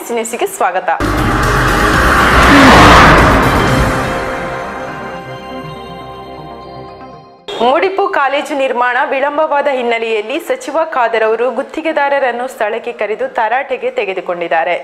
Points ನ್ಯೂಸ್ಗೆ ಸ್ವಾಗತ ಮುಡಿಪು college ನಿರ್ಮಾಣ ವಿಳಂಬವಾದ ಹಿನ್ನೆಲೆಯಲ್ಲಿ ಸಚಿವ ಖಾದರ್ ಅವರು ಗುತ್ತಿಗೆದಾರರನ್ನು ಸ್ಥಳಕ್ಕೆ ಕರೆದು ತರಾಟೆಗೆ ತೆಗೆದುಕೊಂಡಿದ್ದಾರೆ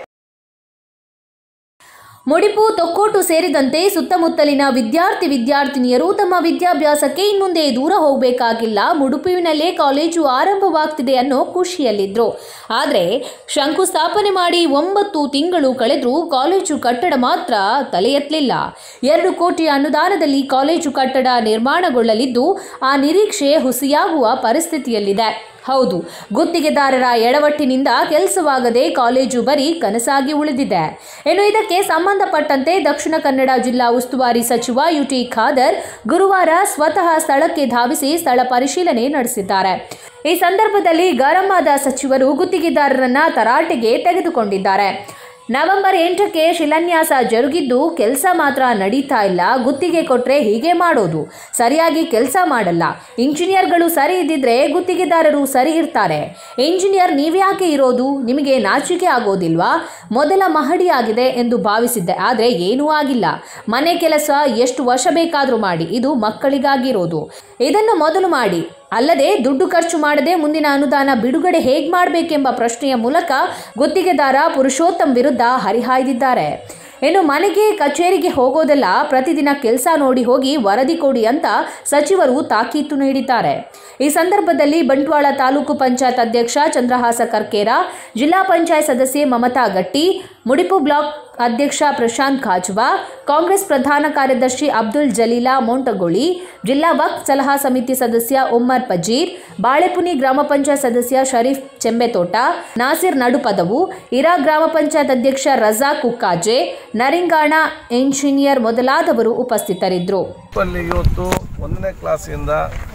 ಮುಡಿಪು ತೊಕ್ಕೋಟು ಸೇರಿದಂತೆ ಸುತ್ತಮುತ್ತಲಿನ ವಿದ್ಯಾರ್ಥಿ ವಿದ್ಯಾರ್ಥಿನಿಯರು ತಮ್ಮ ವಿದ್ಯಾಭ್ಯಾಸಕ್ಕೆ ಇನ್ಮುಂದೆ ದೂರ ಹೋಗಬೇಕಾಗಿಲ್ಲ ಮುಡುಪಿನಲ್ಲೇ ಕಾಲೇಜು ಆರಂಭವಾಗ್ತಿದೆ ಅನ್ನೋ ಖುಷಿಯಲ್ಲಿದ್ರು ಆದರೆ ಶಂಕುಸ್ಥಾಪನೆ ಮಾಡಿ ಒಂಬತ್ತು ತಿಂಗಳು ಕಳೆದರೂ ಕಾಲೇಜು ಕಟ್ಟಡ ಮಾತ್ರ ತಲೆ ಎತ್ತಲಿಲ್ಲ ಎರಡು ಕೋಟಿ ಅನುದಾನದಲ್ಲಿ ಕಾಲೇಜು ಕಟ್ಟಡ ನಿರ್ಮಾಣಗೊಳ್ಳಲಿದ್ದು ಆ ನಿರೀಕ್ಷೆ ಹುಸಿಯಾಗುವ ಪರಿಸ್ಥಿತಿಯಲ್ಲಿದೆ ಹೌದು ಗುತ್ತಿಗೆದಾರರ ಎಡವಟ್ಟಿನಿಂದ ಕೆಲಸವಾಗದೆ ಕಾಲೇಜು ಬರೀ ಕನಸಾಗಿ ಉಳಿದಿದೆ ಇನ್ನು ಇದಕ್ಕೆ ಸಂಬಂಧಪಟ್ಟಂತೆ ದಕ್ಷಿಣ ಕನ್ನಡ ಜಿಲ್ಲಾ ಉಸ್ತುವಾರಿ ಸಚಿವ ಯುಟಿ ಖಾದರ್ ಗುರುವಾರ ಸ್ವತಃ ಸ್ಥಳಕ್ಕೆ ಧಾವಿಸಿ ಸ್ಥಳ ಪರಿಶೀಲನೆ ನಡೆಸಿದ್ದಾರೆ ಈ ಸಂದರ್ಭದಲ್ಲಿ ಗರಂ ಆದ ಸಚಿವರು ಗುತ್ತಿಗೆದಾರರನ್ನ ತರಾಟೆಗೆ ತೆಗೆದುಕೊಂಡಿದ್ದಾರೆ ನವೆಂಬರ್ ಎಂಟಕ್ಕೆ ಶಿಲಾನ್ಯಾಸ ಜರುಗಿದ್ದು ಕೆಲಸ ಮಾತ್ರ ನಡೀತಾ ಇಲ್ಲ ಗುತ್ತಿಗೆ ಕೊಟ್ರೆ ಹೀಗೆ ಮಾಡೋದು ಸರಿಯಾಗಿ ಕೆಲಸ ಮಾಡಲ್ಲ ಇಂಜಿನಿಯರ್ಗಳು ಸರಿ ಇದ್ದಿದ್ರೆ ಗುತ್ತಿಗೆದಾರರು ಸರಿ ಇರ್ತಾರೆ ಇಂಜಿನಿಯರ್ ನೀವ್ಯಾಕೆ ಇರೋದು ನಿಮಗೆ ನಾಚಿಕೆ ಆಗೋದಿಲ್ವಾ ಮೊದಲ ಮಹಡಿ ಆಗಿದೆ ಎಂದು ಭಾವಿಸಿದ್ದೆ ಆದರೆ ಏನೂ ಆಗಿಲ್ಲ ಮನೆ ಕೆಲಸ ಎಷ್ಟು ವರ್ಷ ಬೇಕಾದರೂ ಮಾಡಿ ಇದು ಮಕ್ಕಳಿಗಾಗಿರೋದು ಇದನ್ನು ಮೊದಲು ಮಾಡಿ ಅಲ್ಲದೆ ದುಡ್ಡು ಖರ್ಚು ಮಾಡದೆ ಮುಂದಿನ ಅನುದಾನ ಬಿಡುಗಡೆ ಹೇಗೆ ಮಾಡಬೇಕೆಂಬ ಪ್ರಶ್ನೆಯ ಮೂಲಕ ಗುತ್ತಿಗೆದಾರ ಪುರುಷೋತ್ತಮ್ ವಿರುದ್ಧ ಹರಿಹಾಯ್ದಿದ್ದಾರೆ ಇನ್ನು ಮನೆಗೆ ಕಚೇರಿಗೆ ಹೋಗೋದೆಲ್ಲ ಪ್ರತಿದಿನ ಕೆಲಸ ನೋಡಿ ಹೋಗಿ ವರದಿ ಕೊಡಿ ಅಂತ ಸಚಿವರು ತಾಕೀತು ನೀಡಿದ್ದಾರೆ ಈ ಸಂದರ್ಭದಲ್ಲಿ ಬಂಟ್ವಾಳ ತಾಲೂಕು ಪಂಚಾಯತ್ ಅಧ್ಯಕ್ಷ ಚಂದ್ರಹಾಸ ಕರ್ಕೇರ ಜಿಲ್ಲಾ ಪಂಚಾಯತ್ ಸದಸ್ಯೆ ಮಮತಾ ಗಟ್ಟಿ ಮುಡಿಪು ಬ್ಲಾಕ್ ಅಧ್ಯಕ್ಷ ಪ್ರಶಾಂತ್ ಖಾಜ್ವಾ ಕಾಂಗ್ರೆಸ್ ಪ್ರಧಾನ ಕಾರ್ಯದರ್ಶಿ ಅಬ್ದುಲ್ ಜಲೀಲಾ ಮೋಂಟಗೊಳಿ ಜಿಲ್ಲಾ ವಕ್ಫ್ ಸಲಹಾ ಸಮಿತಿ ಸದಸ್ಯ ಉಮ್ಮರ್ ಪಜೀರ್ ಬಾಳೆಪುನಿ ಗ್ರಾಮ ಪಂಚಾಯತ್ ಸದಸ್ಯ ಶರೀಫ್ ಚೆಂಬೆತೋಟ ನಾಸಿರ್ ನಡುಪದವು ಇರಾ ಗ್ರಾಮ ಪಂಚಾಯತ್ ಅಧ್ಯಕ್ಷ ರಜಾಕ್ ಕುಕ್ಕಾಜೆ ನರಿಂಗಾಣ ಎಂಜಿನಿಯರ್ ಮೊದಲಾದವರು ಉಪಸ್ಥಿತರಿದ್ದರು ಅಲ್ಲಿ ಇವತ್ತು ಒಂದನೇ ಕ್ಲಾಸಿಂದ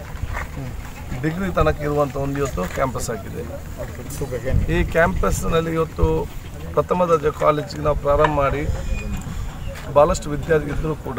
ಡಿಗ್ರಿ ತನಕ ಇರುವಂಥ ಒಂದು ಇವತ್ತು ಕ್ಯಾಂಪಸ್ ಆಗಿದೆ ಈ ಕ್ಯಾಂಪಸ್ನಲ್ಲಿ ಇವತ್ತು ಪ್ರಥಮ ದರ್ಜೆ ಕಾಲೇಜಿಗೆ ನಾವು ಪ್ರಾರಂಭ ಮಾಡಿ ಭಾಳಷ್ಟು ವಿದ್ಯಾರ್ಥಿ ಇದ್ದರೂ ಕೂಡ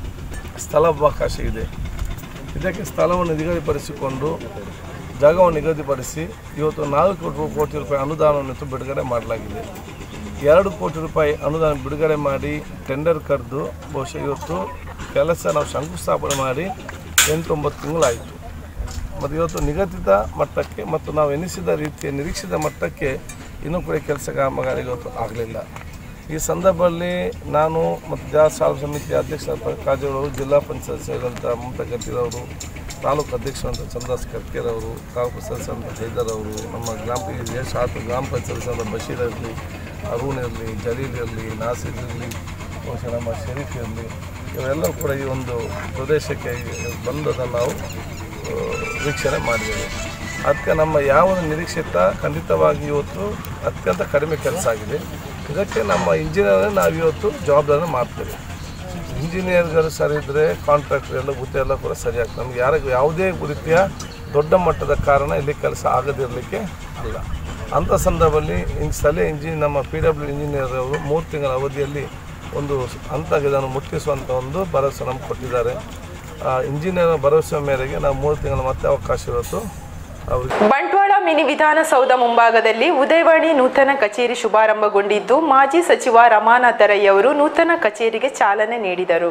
ಸ್ಥಳಾವಕಾಶ ಇದೆ ಇದಕ್ಕೆ ಸ್ಥಳವನ್ನು ನಿಗದಿಪಡಿಸಿಕೊಂಡು ಜಾಗವನ್ನು ನಿಗದಿಪಡಿಸಿ ಇವತ್ತು ನಾಲ್ಕು ರೂ- ಕೋಟಿ ರೂಪಾಯಿ ಅನುದಾನವನ್ನು ಇವತ್ತು ಬಿಡುಗಡೆ ಮಾಡಲಾಗಿದೆ ಎರಡು ಕೋಟಿ ರೂಪಾಯಿ ಅನುದಾನ ಬಿಡುಗಡೆ ಮಾಡಿ ಟೆಂಡರ್ ಕರೆದು ಬಹುಶಃ ಇವತ್ತು ಕೆಲಸ ನಾವು ಶಂಕುಸ್ಥಾಪನೆ ಮಾಡಿ ಎಂಟೊಂಬತ್ತು ತಿಂಗಳಾಯಿತು ಮತ್ತು ಇವತ್ತು ನಿಗದಿತ ಮಟ್ಟಕ್ಕೆ ಮತ್ತು ನಾವು ಎನಿಸಿದ ರೀತಿಯ ನಿರೀಕ್ಷಿತ ಮಟ್ಟಕ್ಕೆ ಇನ್ನೂ ಕೂಡ ಕೆಲಸ ಕಾಮಗಾರಿ ಇವತ್ತು ಆಗಲಿಲ್ಲ ಈ ಸಂದರ್ಭದಲ್ಲಿ ನಾನು ಮತ್ತು ಜಾ ಸಾಲ ಸಮಿತಿ ಅಧ್ಯಕ್ಷ ಕಾಜೋಳವರು ಜಿಲ್ಲಾ ಪಂಚಾಯತ್ ಸದಸ್ಯರಂಥ ಮಮತಾ ಗಟ್ಟಿರವರು ತಾಲೂಕು ಅಧ್ಯಕ್ಷರಂತ ಚಂದ್ರಾಸ್ ಕರ್ಕೇರವರು ತಾಲೂಕು ಸದಸ್ಯರಂತ ಹೈದರ್ ಅವರು ನಮ್ಮ ಗ್ರಾಮ ಈ ಶಾಸಕ ಗ್ರಾಮ ಪಂಚಾಯತ್ ಸದಸ್ಯರಂತ ಬಶೀರ್ ಇರಲಿ ಅರುಣ್ ಇರಲಿ ಜಲೀಲ್ ಇರಲಿ ನಾಸಿರ್ ಇರಲಿ ಬಹುಶಃ ನಮ್ಮ ಶರೀಫ್ ಇರಲಿ ಇವರೆಲ್ಲರೂ ಕೂಡ ಈ ಒಂದು ಪ್ರದೇಶಕ್ಕೆ ಬಂದದನ್ನು ನಾವು ಆ, ವೀಕ್ಷಣೆ ಮಾಡಿದ್ದೇವೆ ಅದಕ್ಕೆ ನಮ್ಮ ಯಾವ ಒಂದು ನಿರೀಕ್ಷಿತ ಖಂಡಿತವಾಗಿ ಇವತ್ತು ಅತ್ಯಂತ ಕಡಿಮೆ ಕೆಲಸ ಆಗಿದೆ ಇದಕ್ಕೆ ನಮ್ಮ ಇಂಜಿನಿಯರ್ ನಾವು ಇವತ್ತು ಜವಾಬ್ದಾರಿ ಮಾಡ್ತೇವೆ ಇಂಜಿನಿಯರ್ಗಳು ಸರಿ ಇದ್ದರೆ ಕಾಂಟ್ರಾಕ್ಟರ್ ಎಲ್ಲ ಗುತ್ತೆ ಎಲ್ಲ ಕೂಡ ಸರಿ ಆಗ್ತದೆ ನಮ್ಗೆ ಯಾರಿಗೂ ಯಾವುದೇ ರೀತಿಯ ದೊಡ್ಡ ಮಟ್ಟದ ಕಾರಣ ಇಲ್ಲಿ ಕೆಲಸ ಆಗದಿರಲಿಕ್ಕೆ ಅಲ್ಲ ಅಂಥ ಸಂದರ್ಭದಲ್ಲಿ ಇನ್ ಸ್ಥಳೀಯ ಇಂಜಿನ್ ನಮ್ಮ ಪಿ ಡಬ್ಲ್ಯೂ ಇಂಜಿನಿಯರ್ ಅವರು ಮೂರು ತಿಂಗಳ ಅವಧಿಯಲ್ಲಿ ಒಂದು ಹಂತ ಇದನ್ನು ಮುಟ್ಟಿಸುವಂಥ ಒಂದು ಭರವಸೆ ನಮ್ಗೆ ಕೊಟ್ಟಿದ್ದಾರೆ ಆ ಇಂಜಿನಿಯರ್ ಭರವಸೆ ಮೇರೆಗೆ ನಾವು ಮೂರು ತಿಂಗಳ ಮತ್ತೆ ಅವಕಾಶ ಇವತ್ತು ಅವ್ರಿಗೆ ಬಂಟ್ವಾಳ ಮಿನಿ ವಿಧಾನಸೌಧ ಮುಂಭಾಗದಲ್ಲಿ ಉದಯವಾಣಿ ನೂತನ ಕಚೇರಿ ಶುಭಾರಂಭಗೊಂಡಿದ್ದು ಮಾಜಿ ಸಚಿವ ರಮಾನಾಥ ರೈ ಅವರು ನೂತನ ಕಚೇರಿಗೆ ಚಾಲನೆ ನೀಡಿದರು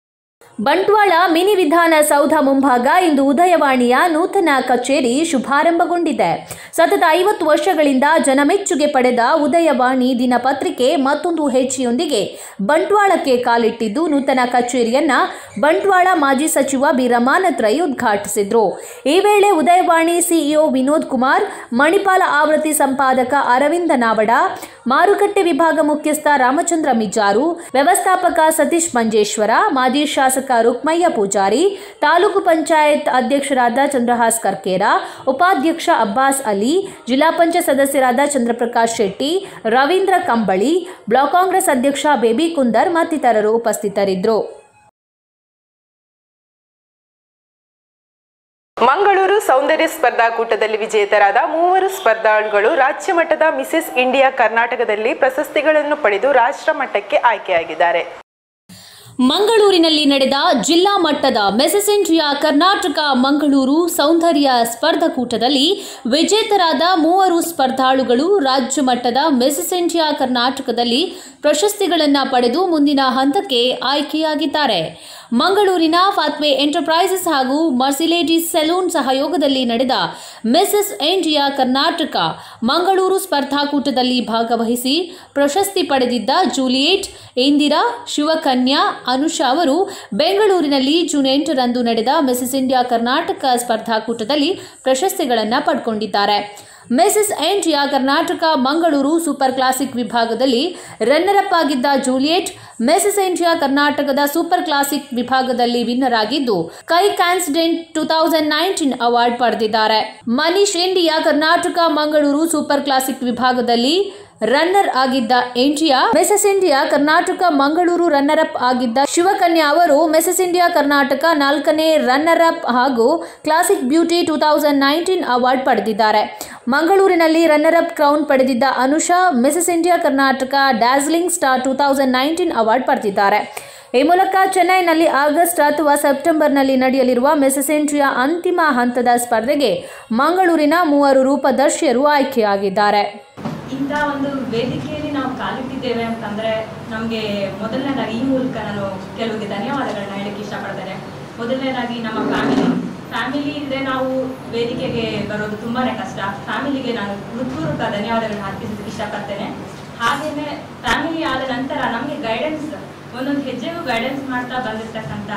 ಬಂಟ್ವಾಳ ಮಿನಿ ವಿಧಾನಸೌಧ ಮುಂಭಾಗ ಇಂದು ಉದಯವಾಣಿಯ ನೂತನ ಕಚೇರಿ ಶುಭಾರಂಭಗೊಂಡಿದೆ ಸತತ ಐವತ್ತು ವರ್ಷಗಳಿಂದ ಜನಮೆಚ್ಚುಗೆ ಪಡೆದ ಉದಯವಾಣಿ ದಿನಪತ್ರಿಕೆ ಮತ್ತೊಂದು ಹೆಜ್ಜೆಯೊಂದಿಗೆ ಬಂಟ್ವಾಳಕ್ಕೆ ಕಾಲಿಟ್ಟಿದ್ದು ನೂತನ ಕಚೇರಿಯನ್ನ ಬಂಟ್ವಾಳ ಮಾಜಿ ಸಚಿವ ಬಿ ರಮಾನತ್ ರೈ ಉದ್ಘಾಟಿಸಿದ್ರು ಈ ವೇಳೆ ಉದಯವಾಣಿ ಸಿಇಒ ವಿನೋದ್ ಕುಮಾರ್ ಮಣಿಪಾಲ ಆವೃತ್ತಿ ಸಂಪಾದಕ ಅರವಿಂದ ನಾವಡ ಮಾರುಕಟ್ಟೆ ವಿಭಾಗ ಮುಖ್ಯಸ್ಥ ರಾಮಚಂದ್ರ ಮಿಜಾರು ವ್ಯವಸ್ಥಾಪಕ ಸತೀಶ್ ಮಂಜೇಶ್ವರ ಮಾಜಿ ಶಾಸಕ ರುಕ್ಮಯ್ಯ ಪೂಜಾರಿ ತಾಲೂಕು ಪಂಚಾಯತ್ ಅಧ್ಯಕ್ಷರಾದ ಚಂದ್ರಹಾಸ್ ಕರ್ಕೇರ ಉಪಾಧ್ಯಕ್ಷ ಅಬ್ಬಾಸ್ ಅಲಿ ಜಿಲ್ಲಾ ಪಂಚಾಯತ್ ಸದಸ್ಯರಾದ ಚಂದ್ರಪ್ರಕಾಶ್ ಶೆಟ್ಟಿ ರವೀಂದ್ರ ಕಂಬಳಿ ಬ್ಲಾಕ್ ಕಾಂಗ್ರೆಸ್ ಅಧ್ಯಕ್ಷ ಬೇಬಿ ಕುಂದರ್ ಮತ್ತಿತರರು ಉಪಸ್ಥಿತರಿದ್ದರು ಮಂಗಳೂರು ಸೌಂದರ್ಯ ಸ್ಪರ್ಧಾಕೂಟದಲ್ಲಿ ವಿಜೇತರಾದ ಮೂವರು ಸ್ಪರ್ಧಾಳುಗಳು ರಾಜ್ಯ ಮಟ್ಟದ ಮಿಸೆಸ್ ಇಂಡಿಯಾ ಕರ್ನಾಟಕದಲ್ಲಿ ಪ್ರಶಸ್ತಿಗಳನ್ನು ಪಡೆದು ರಾಷ್ಟ್ರ ಮಟ್ಟಕ್ಕೆ ಆಯ್ಕೆಯಾಗಿದ್ದಾರೆ ಮಂಗಳೂರಿನಲ್ಲಿ ನಡೆದ ಜಿಲ್ಲಾ ಮಟ್ಟದ ಮೆಸಸ್ ಇಂಡಿಯಾ ಕರ್ನಾಟಕ ಮಂಗಳೂರು ಸೌಂದರ್ಯ ಸ್ಪರ್ಧಾಕೂಟದಲ್ಲಿ ವಿಜೇತರಾದ ಮೂವರು ಸ್ಪರ್ಧಾಳುಗಳು ರಾಜ್ಯ ಮಟ್ಟದ ಮೆಸಸ್ ಇಂಡಿಯಾ ಕರ್ನಾಟಕದಲ್ಲಿ ಪ್ರಶಸ್ತಿಗಳನ್ನು ಪಡೆದು ಮುಂದಿನ ಹಂತಕ್ಕೆ ಆಯ್ಕೆಯಾಗಿದ್ದಾರೆ ಮಂಗಳೂರಿನ ಫಾತ್ವೆ ಎಂಟರ್ಪ್ರೈಸಸ್ ಹಾಗೂ ಮರ್ಸಿಲೇಡೀಸ್ ಸೆಲೂನ್ ಸಹಯೋಗದಲ್ಲಿ ನಡೆದ ಮಿಸಸ್ ಇಂಡಿಯಾ ಕರ್ನಾಟಕ ಮಂಗಳೂರು ಸ್ಪರ್ಧಾಕೂಟದಲ್ಲಿ ಭಾಗವಹಿಸಿ ಪ್ರಶಸ್ತಿ ಪಡೆದಿದ್ದ ಜೂಲಿಯೇಟ್ ಇಂದಿರಾ ಶಿವಕನ್ಯಾ ಅನುಷಾ ಅವರು ಬೆಂಗಳೂರಿನಲ್ಲಿ ಜೂನ್ ಎಂಟರಂದು ನಡೆದ ಮಿಸಸ್ ಇಂಡಿಯಾ ಕರ್ನಾಟಕ ಸ್ಪರ್ಧಾಕೂಟದಲ್ಲಿ ಪ್ರಶಸ್ತಿಗಳನ್ನು ಪಡ್ಕೊಂಡಿದ್ದಾರೆ Mrs India Karnataka Mangaluru super classic ವಿಭಾಗದಲ್ಲಿ ರನ್ನರ್ ಅಪ್ ಆಗಿದ್ದ ಜೂಲಿಯೆಟ್ ಮಿಸಸ್ ಇಂಡಿಯಾ ಕರ್ನಾಟಕದ ಸೂಪರ್ ಕ್ಲಾಸಿಕ್ ವಿಭಾಗದಲ್ಲಿ ವಿನ್ನರ್ ಆಗಿದ್ದು ಕೈ ಕ್ಯಾನ್ಸಿಡೆಂಟ್ ಟೂ ತೌಸಂಡ್ ನೈನ್ಟೀನ್ ಅವಾರ್ಡ್ ಪಡೆದಿದ್ದಾರೆ ಮನೀಶ್ India Karnataka Mangaluru super classic ವಿಭಾಗದಲ್ಲಿ ರನ್ನರ್ ಆಗಿದ್ದ India Mrs India Karnataka Mangaluru runner up ಆಗಿದ್ದ ಶಿವಕನ್ಯಾ ಅವರು ಮೆಸಸ್ ಇಂಡಿಯಾ ಕರ್ನಾಟಕ ನಾಲ್ಕನೇ ರನ್ನರ್ ಅಪ್ ಹಾಗೂ classic beauty two thousand nineteen award ಪಡೆದಿದ್ದಾರೆ ಮಂಗಳೂರಿನಲ್ಲಿ ರನ್ನರ್ ಅಪ್ ಕ್ರೌನ್ ಪಡೆದಿದ್ದ Anusha Mrs India Karnataka dazzling star two thousand nineteen award ಪಡೆದಿದ್ದಾರೆ ಈ ಮೂಲಕ ಚೆನ್ನೈನಲ್ಲಿ ಆಗಸ್ಟ್ ಅಥವಾ ಸೆಪ್ಟೆಂಬರ್ನಲ್ಲಿ ನಡೆಯಲಿರುವ ಮಿಸಸ್ ಇಂಡಿಯಾ ಅಂತಿಮ ಹಂತದ ಸ್ಪರ್ಧೆಗೆ ಮಂಗಳೂರಿನ ಮೂವರು ರೂಪದರ್ಶಿಯರು ಆಯ್ಕೆಯಾಗಿದ್ದಾರೆ ಇಂಥ ಒಂದು ವೇದಿಕೆಯಲ್ಲಿ ನಾವು ಕಾಲಿಟ್ಟಿದ್ದೇವೆ ಅಂತಂದ್ರೆ ನಮಗೆ ಮೊದಲನೇದಾಗಿ ಈ ಮೂಲಕ ನಾನು ಕೆಲವರಿಗೆ ಧನ್ಯವಾದಗಳನ್ನ ಹೇಳಕ್ಕೆ ಇಷ್ಟಪಡ್ತೇನೆ ಮೊದಲನೇದಾಗಿ ನಮ್ಮ ಫ್ಯಾಮಿಲಿ ಫ್ಯಾಮಿಲಿ ಇಲ್ಲದೆ ನಾವು ವೇದಿಕೆಗೆ ಬರೋದು ತುಂಬಾನೇ ಕಷ್ಟ ಫ್ಯಾಮಿಲಿಗೆ ನಾನು ಹೃತ್ಪೂರ್ವಕ ಧನ್ಯವಾದಗಳನ್ನ ಅರ್ಪಿಸೋದಕ್ಕೆ ಇಷ್ಟಪಡ್ತೇನೆ ಹಾಗೇನೆ ಫ್ಯಾಮಿಲಿ ಆದ ನಂತರ ನಮಗೆ ಗೈಡೆನ್ಸ್ ಒಂದೊಂದು ಹೆಜ್ಜೆಗೂ ಗೈಡೆನ್ಸ್ ಮಾಡ್ತಾ ಬಂದಿರ್ತಕ್ಕಂಥ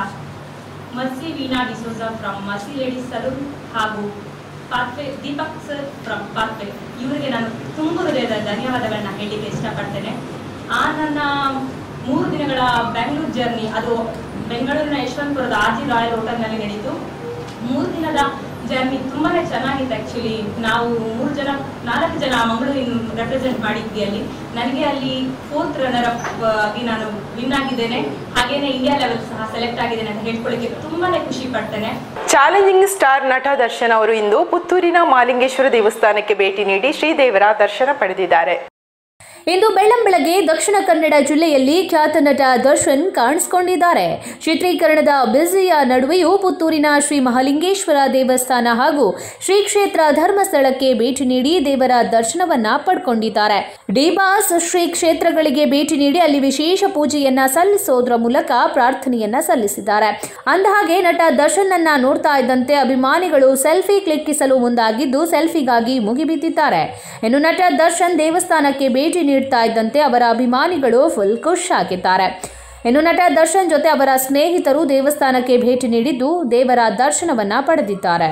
Mercy Veena D'Souza from Mercy Ladies salon ಹಾಗೂ Pathway Deepak sir from Pathway ಇವರಿಗೆ ನಾನು ತುಂಬ ಹೃದಯದ ಧನ್ಯವಾದಗಳನ್ನ ಹೇಳಲಿಕ್ಕೆ ಇಷ್ಟಪಡ್ತೇನೆ ಆ ನನ್ನ ಮೂರು ದಿನಗಳ ಬೆಂಗಳೂರು ಜರ್ನಿ ಅದು ಬೆಂಗಳೂರಿನ ಯಶವಂತಪುರದ ಆಜಿ ರಾಯಲ್ ಹೋಟೆಲ್ನಲ್ಲಿ ನಡೀತು ಮೂರು ದಿನದ ಜರ್ನಿ ತುಂಬಾನೇ ಚೆನ್ನಾಗಿತ್ತು ಆ್ಯಕ್ಚುಲಿ ನಾವು ಮೂರು ಜನ ನಾಲ್ಕು ಜನ ಮಂಗಳೂರಿನ ರೆಪ್ರೆಸೆಂಟ್ ಮಾಡಿದ್ವಿ ಅಲ್ಲಿ ನನಗೆ ಅಲ್ಲಿ ಫೋರ್ತ್ ರನ್ನರ್ ಅಪ್ ಆಗಿ ನಾನು ವಿನ್ ಆಗಿದ್ದೇನೆ ಹಾಗೇನೆ ಇಂಡಿಯಾ ಲೆವೆಲ್ ಸಹ ಸೆಲೆಕ್ಟ್ ಆಗಿದ್ದೇನೆ ಅಂತ ಹೇಳ್ಕೊಳ್ಳಿಕ್ಕೆ ತುಂಬಾನೇ ಖುಷಿ ಪಡ್ತೇನೆ ಚಾಲೆಂಜಿಂಗ್ ಸ್ಟಾರ್ ನಟ ದರ್ಶನ್ ಅವರು ಇಂದು ಪುತ್ತೂರಿನ ಮಾಲಿಂಗೇಶ್ವರ ದೇವಸ್ಥಾನಕ್ಕೆ ಭೇಟಿ ನೀಡಿ ಶ್ರೀದೇವರ ದರ್ಶನ ಪಡೆದಿದ್ದಾರೆ ಇಂದು ಬೆಳ್ಳಂಬೆಳಗ್ಗೆ ದಕ್ಷಿಣ ಕನ್ನಡ ಜಿಲ್ಲೆಯಲ್ಲಿ ಖ್ಯಾತ ನಟ ದರ್ಶನ್ ಕಾಣಿಸಿಕೊಂಡಿದ್ದಾರೆ ಚಿತ್ರೀಕರಣದ ಬ್ಯುಸಿಯ ನಡುವೆಯೂ ಪುತ್ತೂರಿನ ಶ್ರೀ ಮಹಾಲಿಂಗೇಶ್ವರ ದೇವಸ್ಥಾನ ಹಾಗೂ ಶ್ರೀ ಕ್ಷೇತ್ರ ಧರ್ಮಸ್ಥಳಕ್ಕೆ ಭೇಟಿ ನೀಡಿ ದೇವರ ದರ್ಶನವನ್ನ ಪಡ್ಕೊಂಡಿದ್ದಾರೆ ಡಿಬಾಸ್ ಶ್ರೀ ಕ್ಷೇತ್ರಗಳಿಗೆ ಭೇಟಿ ನೀಡಿ ಅಲ್ಲಿ ವಿಶೇಷ ಪೂಜೆಯನ್ನ ಸಲ್ಲಿಸೋದ್ರ ಮೂಲಕ ಪ್ರಾರ್ಥನೆಯನ್ನ ಸಲ್ಲಿಸಿದ್ದಾರೆ ಅಂದಹಾಗೆ ನಟ ದರ್ಶನ್ ಅನ್ನ ನೋಡ್ತಾ ಇದ್ದಂತೆ ಅಭಿಮಾನಿಗಳು ಸೆಲ್ಫಿ ಕ್ಲಿಕ್ಕಿಸಲು ಮುಂದಾಗಿದ್ದು ಸೆಲ್ಫಿಗಾಗಿ ಮುಗಿಬಿದ್ದಿದ್ದಾರೆ ಇನ್ನು ನಟ ದರ್ಶನ್ ದೇವಸ್ಥಾನಕ್ಕೆ ಭೇಟಿ ನೀಡ್ತಾ ಇದ್ದಂತೆ ಅವರ ಅಭಿಮಾನಿಗಳು ಫುಲ್ ಖುಷ್ ಆಗಿದ್ದಾರೆ ಇನ್ನು ನಟ ದರ್ಶನ್ ಜೊತೆ ಅವರ ಸ್ನೇಹಿತರು ದೇವಸ್ಥಾನಕ್ಕೆ ಭೇಟಿ ನೀಡಿದ್ದು ದೇವರ ದರ್ಶನವನ್ನ ಪಡೆದಿದ್ದಾರೆ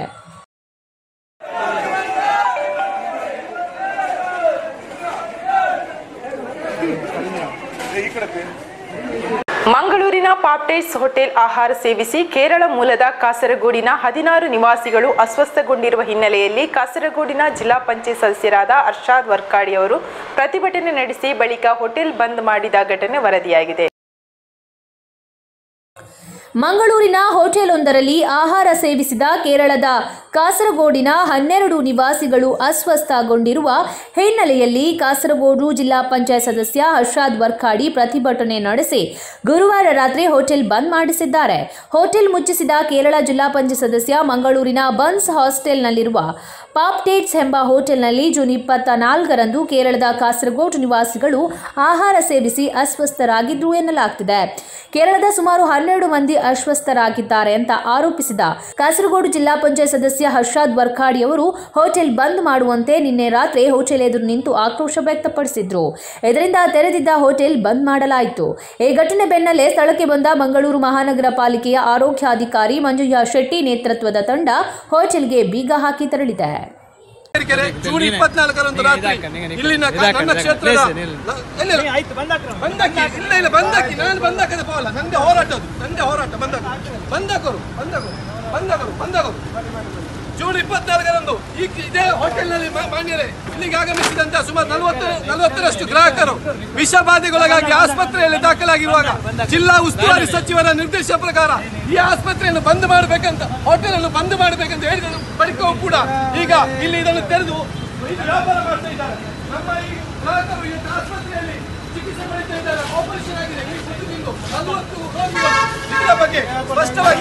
ಮಂಗಳೂರಿನ ಪಾಪ್ಟೇಸ್ ಹೋಟೆಲ್ ಆಹಾರ ಸೇವಿಸಿ ಕೇರಳ ಮೂಲದ ಕಾಸರಗೋಡಿನ ಹದಿನಾರು ನಿವಾಸಿಗಳು ಅಸ್ವಸ್ಥಗೊಂಡಿರುವ ಹಿನ್ನೆಲೆಯಲ್ಲಿ ಕಾಸರಗೋಡಿನ ಜಿಲ್ಲಾ ಪಂಚಾಯತ್ ಸದಸ್ಯರಾದ ಅರ್ಷಾದ್ ವರ್ಕಾಡಿ ಅವರು ಪ್ರತಿಭಟನೆ ನಡೆಸಿ ಬಳಿಕ ಹೋಟೆಲ್ ಬಂದ್ ಮಾಡಿದ ಘಟನೆ ವರದಿಯಾಗಿದೆ ಮಂಗಳೂರಿನ ಹೋಟೆಲೊಂದರಲ್ಲಿ ಆಹಾರ ಸೇವಿಸಿದ ಕೇರಳದ ಕಾಸರಗೋಡಿನ ಹನ್ನೆರಡು ನಿವಾಸಿಗಳು ಅಸ್ವಸ್ಥಗೊಂಡಿರುವ ಹಿನ್ನೆಲೆಯಲ್ಲಿ ಕಾಸರಗೋಡು ಜಿಲ್ಲಾ ಪಂಚಾಯತ್ ಸದಸ್ಯ ಹರ್ಷಾದ್ ವರ್ಕಾಡಿ ಪ್ರತಿಭಟನೆ ನಡೆಸಿ ಗುರುವಾರ ರಾತ್ರಿ ಹೋಟೆಲ್ ಬಂದ್ ಮಾಡಿಸಿದ್ದಾರೆ ಹೋಟೆಲ್ ಮುಚ್ಚಿಸಿದ ಕೇರಳ ಜಿಲ್ಲಾ ಪಂಚಾಯತ್ ಸದಸ್ಯ ಮಂಗಳೂರಿನ ಬನ್ಸ್ ಹಾಸ್ಟೆಲ್ನಲ್ಲಿರುವ ಪಾಪ್ಟೇಟ್ಸ್ ಎಂಬ ಹೋಟೆಲ್ನಲ್ಲಿ ಜೂನ್ ಇಪ್ಪತ್ತ ನಾಲ್ಕರಂದು ಕೇರಳದ ಕಾಸರಗೋಡು ನಿವಾಸಿಗಳು ಆಹಾರ ಸೇವಿಸಿ ಅಸ್ವಸ್ಥರಾಗಿದ್ರು ಎನ್ನಲಾಗ್ತಿದೆ ಕೇರಳದ ಸುಮಾರು ಹನ್ನೆರಡು ಮಂದಿ ಅಸ್ವಸ್ಥರಾಗಿದ್ದಾರೆ ಅಂತ ಆರೋಪಿಸಿದ ಕಾಸರಗೋಡು ಜಿಲ್ಲಾ ಪಂಚಾಯತ್ ಸದಸ್ಯ ಹರ್ಷಾದ್ ವರ್ಕಾಡಿ ಅವರು ಹೋಟೆಲ್ ಬಂದ್ ಮಾಡುವಂತೆ ನಿನ್ನೆ ರಾತ್ರಿ ಹೋಟೆಲ್ ಎದುರು ನಿಂತು ಆಕ್ರೋಶ ವ್ಯಕ್ತಪಡಿಸಿದ್ರು ಇದರಿಂದ ತೆರೆದಿದ್ದ ಹೋಟೆಲ್ ಬಂದ್ ಮಾಡಲಾಯಿತು ಈ ಘಟನೆ ಬೆನ್ನಲ್ಲೇ ಸ್ಥಳಕ್ಕೆ ಬಂದ ಮಂಗಳೂರು ಮಹಾನಗರ ಪಾಲಿಕೆಯ ಆರೋಗ್ಯಾಧಿಕಾರಿ ಮಂಜುಯ್ಯ ಶೆಟ್ಟಿ ನೇತೃತ್ವದ ತಂಡ ಹೋಟೆಲ್ಗೆ ಬೀಗ ಹಾಕಿ ತೆರಳಿದೆ ಕೆರೆ ಜೂನ್ ಇಪ್ಪತ್ನಾಲ್ಕರಂದು ರಾತ್ರಿ ಇಲ್ಲಿನ ಕ- ನನ್ನ ಕ್ಷೇತ್ರದ ನ- ಇಲ್ಲ, ಇಲ್ಲ. ಬಂದಾಕಿ ಇಲ್ಲ ಇಲ್ಲ ಬಂದಾಕಿ ನಾನು ಬಂದಾಕದ ಪೋಲ್ಲ ನಂದೇ ಹೋರಾಟ ಅದು ನಂದೇ ಹೋರಾಟ ಬಂದಾಗ ಬಂದಾಕರು ಬಂದಾಕರು ಬಂದಾಕರು ಬಂದಾಕರು ಜೂನ್ ಇಪ್ಪತ್ನಾಲ್ಕರಂದು ಈ ಇದೇ ಹೋಟೆಲ್ನಲ್ಲಿ ಮಾ- ಮಾನ್ಯರೇ ಇಲ್ಲಿಗೆ ಆಗಮಿಸಿದಂತ ಸುಮಾರು ನಲವತ್ತು ನಲವತ್ತರಷ್ಟು ಗ್ರಾಹಕರು ವಿಷಬಾಧೆಗೊಳಗಾಗಿ ಆಸ್ಪತ್ರೆಯಲ್ಲಿ ದಾಖಲಾಗಿರುವಾಗ ಜಿಲ್ಲಾ ಉಸ್ತುವಾರಿ ಸಚಿವರ ನಿರ್ದೇಶ ಪ್ರಕಾರ ಈ ಆಸ್ಪತ್ರೆಯನ್ನು ಬಂದ್ ಮಾಡಬೇಕಂತ ಹೋಟೆಲ್ ಅನ್ನು ಬಂದ್ ಮಾಡಬೇಕಂತ ಹೇಳಿದ ಬಳಿಕವೂ ಕೂಡ ಈಗ ಇಲ್ಲಿ ಇದನ್ನು ತೆರೆದು ಇದು ವ್ಯಾಪಾರ ಮಾಡ್ತಾ ಇದ್ದಾರೆ ನಮ್ಮ ಈ ಗ್ರಾಹಕರು ಈ ಆಸ್ಪತ್ರೆಯಲ್ಲಿ ಚಿಕಿತ್ಸೆ ಪಡಿತಾ ಇದ್ದಾರೆ ಆಪರೇಷನ್ ಆಗಿದೆ ಈ ಕುಟುಂಬದಿಂದ ನಲವತ್ತು ರೋಗಿಗಳು ಇದರ ಬಗ್ಗೆ ಸ್ಪಷ್ಟವಾಗಿ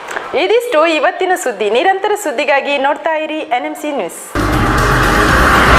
ಇದಿಷ್ಟು ಇವತ್ತಿನ ಸುದ್ದಿ ನಿರಂತರ ಸುದ್ದಿಗಾಗಿ ನೋಡ್ತಾ ಇರಿ ಎನ್ ನ್ಯೂಸ್